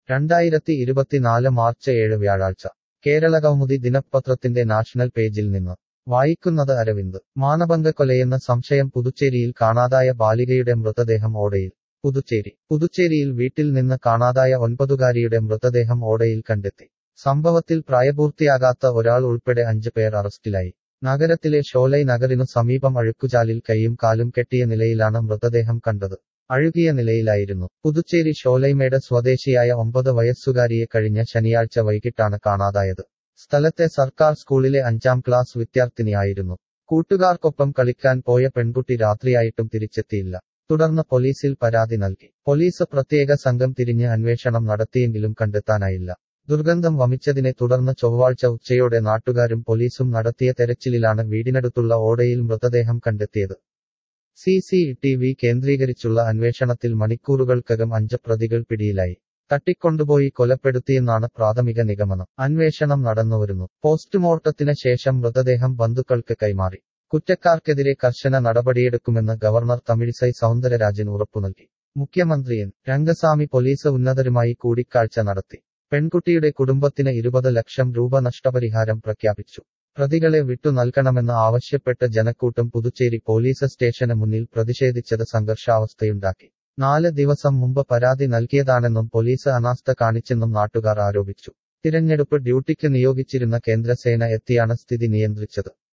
രണ്ടായിരത്തി ഇരുപത്തിനാല് മാർച്ച് ഏഴ് വ്യാഴാഴ്ച കേരള കൗമുദി ദിനപത്രത്തിന്റെ നാഷണൽ പേജിൽ നിന്ന് വായിക്കുന്നത് അരവിന്ദ് മാനഭംഗ കൊലയെന്ന സംശയം പുതുച്ചേരിയിൽ കാണാതായ ബാലികയുടെ മൃതദേഹം ഓടയിൽ പുതുച്ചേരി പുതുച്ചേരിയിൽ വീട്ടിൽ നിന്ന് കാണാതായ ഒൻപതുകാരിയുടെ മൃതദേഹം ഓടയിൽ കണ്ടെത്തി സംഭവത്തിൽ പ്രായപൂർത്തിയാകാത്ത ഒരാൾ ഉൾപ്പെടെ അഞ്ച് പേർ അറസ്റ്റിലായി നഗരത്തിലെ ഷോലൈ നഗറിനു സമീപം അഴുക്കുചാലിൽ കൈയും കാലും കെട്ടിയ നിലയിലാണ് മൃതദേഹം കണ്ടത് അഴുകിയ നിലയിലായിരുന്നു പുതുച്ചേരി ഷോലൈമേട് സ്വദേശിയായ ഒമ്പത് വയസ്സുകാരിയെ കഴിഞ്ഞ ശനിയാഴ്ച വൈകിട്ടാണ് കാണാതായത് സ്ഥലത്തെ സർക്കാർ സ്കൂളിലെ അഞ്ചാം ക്ലാസ് വിദ്യാർത്ഥിനിയായിരുന്നു കൂട്ടുകാർക്കൊപ്പം കളിക്കാൻ പോയ പെൺകുട്ടി രാത്രിയായിട്ടും തിരിച്ചെത്തിയില്ല തുടർന്ന് പോലീസിൽ പരാതി നൽകി പോലീസ് പ്രത്യേക സംഘം തിരിഞ്ഞ് അന്വേഷണം നടത്തിയെങ്കിലും കണ്ടെത്താനായില്ല ദുർഗന്ധം വമിച്ചതിനെ തുടർന്ന് ചൊവ്വാഴ്ച ഉച്ചയോടെ നാട്ടുകാരും പോലീസും നടത്തിയ തെരച്ചിലിലാണ് വീടിനടുത്തുള്ള ഓടയിൽ മൃതദേഹം കണ്ടെത്തിയത് സി സി ടി വി കേന്ദ്രീകരിച്ചുള്ള അന്വേഷണത്തിൽ മണിക്കൂറുകൾക്കകം അഞ്ച് പ്രതികൾ പിടിയിലായി തട്ടിക്കൊണ്ടുപോയി കൊലപ്പെടുത്തിയെന്നാണ് പ്രാഥമിക നിഗമനം അന്വേഷണം നടന്നുവരുന്നു പോസ്റ്റ്മോർട്ടത്തിന് ശേഷം മൃതദേഹം ബന്ധുക്കൾക്ക് കൈമാറി കുറ്റക്കാർക്കെതിരെ കർശന നടപടിയെടുക്കുമെന്ന് ഗവർണർ തമിഴിസൈ സൗന്ദരരാജൻ ഉറപ്പു നൽകി മുഖ്യമന്ത്രി എൻ രംഗസ്വാമി പോലീസ് ഉന്നതരുമായി കൂടിക്കാഴ്ച നടത്തി പെൺകുട്ടിയുടെ കുടുംബത്തിന് ഇരുപത് ലക്ഷം രൂപ നഷ്ടപരിഹാരം പ്രഖ്യാപിച്ചു പ്രതികളെ വിട്ടു നൽകണമെന്ന് ആവശ്യപ്പെട്ട് ജനക്കൂട്ടം പുതുച്ചേരി പോലീസ് സ്റ്റേഷന് മുന്നിൽ പ്രതിഷേധിച്ചത് സംഘർഷാവസ്ഥയുണ്ടാക്കി നാല് ദിവസം മുമ്പ് പരാതി നൽകിയതാണെന്നും പോലീസ് അനാസ്ഥ കാണിച്ചെന്നും നാട്ടുകാർ ആരോപിച്ചു തിരഞ്ഞെടുപ്പ് ഡ്യൂട്ടിക്ക് നിയോഗിച്ചിരുന്ന കേന്ദ്രസേന എത്തിയാണ് സ്ഥിതി നിയന്ത്രിച്ചത്